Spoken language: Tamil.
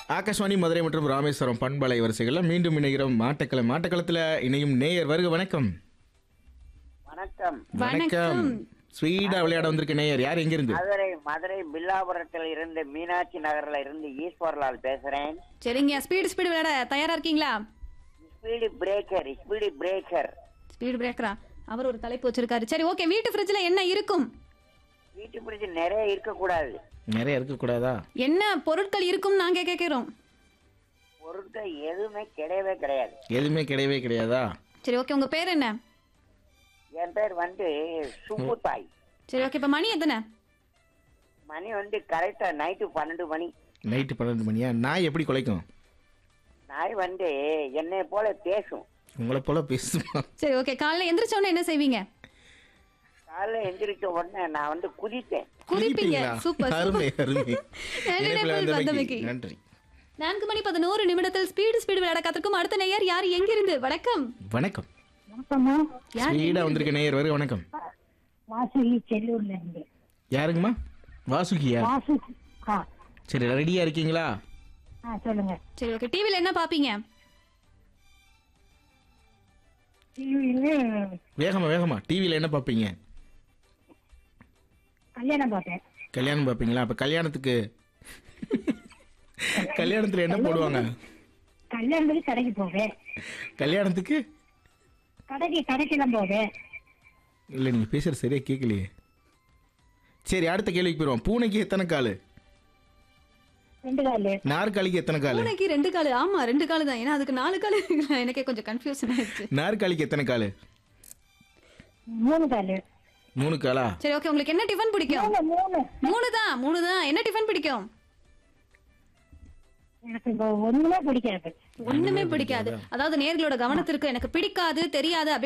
ஆகாஷ்வாணி மதுரை மற்றும் ராமேஸ்வரம் பண்பலை வரிசைகளில் மீண்டும் இணைகிறோம் மாட்டக்கள மாட்டக்களத்தில் இணையும் நேயர் வருக வணக்கம் வணக்கம் வணக்கம் ஸ்வீடா விளையாட வந்திருக்க நேயர் யார் எங்கிருந்து மதுரை மதுரை பில்லாபுரத்தில் இருந்து மீனாட்சி நகர்ல இருந்து ஈஸ்வர்லால் பேசுறேன் சரிங்க ஸ்பீடு ஸ்பீடு விளையாட தயாரா இருக்கீங்களா speed breaker speed breaker speed பிரேக்கரா அவர் ஒரு தலைப்பு வச்சிருக்காரு சரி ஓகே வீட்டு ஃப்ரிட்ஜில் என்ன இருக்கும் வீட்டு பிடிச்சி நிறைய இருக்கக்கூடாது நிறைய இருக்கக்கூடாதா என்ன பொருட்கள் இருக்கும் நாங்க கேட்கிறோம் பொருட்கள் எதுவுமே கிடையவே கிடையாது எதுவுமே கிடையவே கிடையாதா சரி ஓகே உங்க பேர் என்ன என் பேர் வந்து சுப்புத்தாய் சரி ஓகே இப்போ மணி எத்தனை மணி வந்து கரெக்டா நைட்டு பன்னெண்டு மணி நைட்டு பன்னெண்டு மணியா நாய் எப்படி குலைக்கும் நாய் வந்து என்னை போல பேசும் உங்களை போல பேசுமா சரி ஓகே காலைல எந்திரிச்ச உடனே என்ன செய்வீங்க காலைல எந்திரிச்ச உடனே நான் வந்து குதித்தேன் குதிப்பீங்க குதிப்பீங்களா? சூப்பர் அருமை அருமை நன்றி, இணைப்பில் நன்றி, வந்தமைக்கு வந்தமைக்கு. நன்றி நான்கு மணி பதினோரு நிமிடத்தில் ஸ்பீடு ஸ்பீடு விளையாட காத்திருக்கும் அடுத்த நேயர் யார் எங்கிருந்து வணக்கம் வணக்கம் வணக்கம்மா யார் ஸ்வீடா வந்திருக்க நேயர் வருக வணக்கம் வாசுகி செல்லூர்ல இருந்து யாருங்கம்மா வாசுகியா வாசு ஆ சரி ரெடியா இருக்கீங்களா ஆ சொல்லுங்க சரி ஓகே டிவில என்ன பாப்பீங்க டிவியில வேகமா வேகமா டிவியில் என்ன பார்ப்பீங்க கல்யாணம் பார்த்தேன் கல்யாணம் பார்ப்பீங்களா அப்போ கல்யாணத்துக்கு கல்யாணத்தில் என்ன போடுவாங்க கல்யாணத்துக்கு கடைக்கு போவேன் கல்யாணத்துக்கு கடைக்கு கடைக்கெல்லாம் போவேன் இல்லை நீங்கள் பேசுகிற சரியாக கேட்கலையே சரி அடுத்த கேள்விக்கு போயிடுவோம் பூனைக்கு எத்தனை கால் ரெண்டு காலு நாற்காலிக்கு எத்தனை கால் பூனைக்கு ரெண்டு காலு ஆமா ரெண்டு காலு தான் ஏன்னா அதுக்கு நாலு காலு இருக்குல்ல. எனக்கே கொஞ்சம் கன்ஃபியூஷன் ஆயிடுச்சு நாற்காலிக்கு எத்தனை கால் மூணு காலு மூணு காலா சரி ஓகே உங்களுக்கு என்ன டிஃபன் பிடிக்கும் மூணு மூணு மூணு தான் மூணு தான் என்ன டிஃபன் பிடிக்கும் எனக்கு இப்போ ஒண்ணுமே பிடிக்காது ஒண்ணுமே பிடிக்காது அதாவது நேர்களோட கவனத்திற்கு எனக்கு பிடிக்காது தெரியாது அப்படி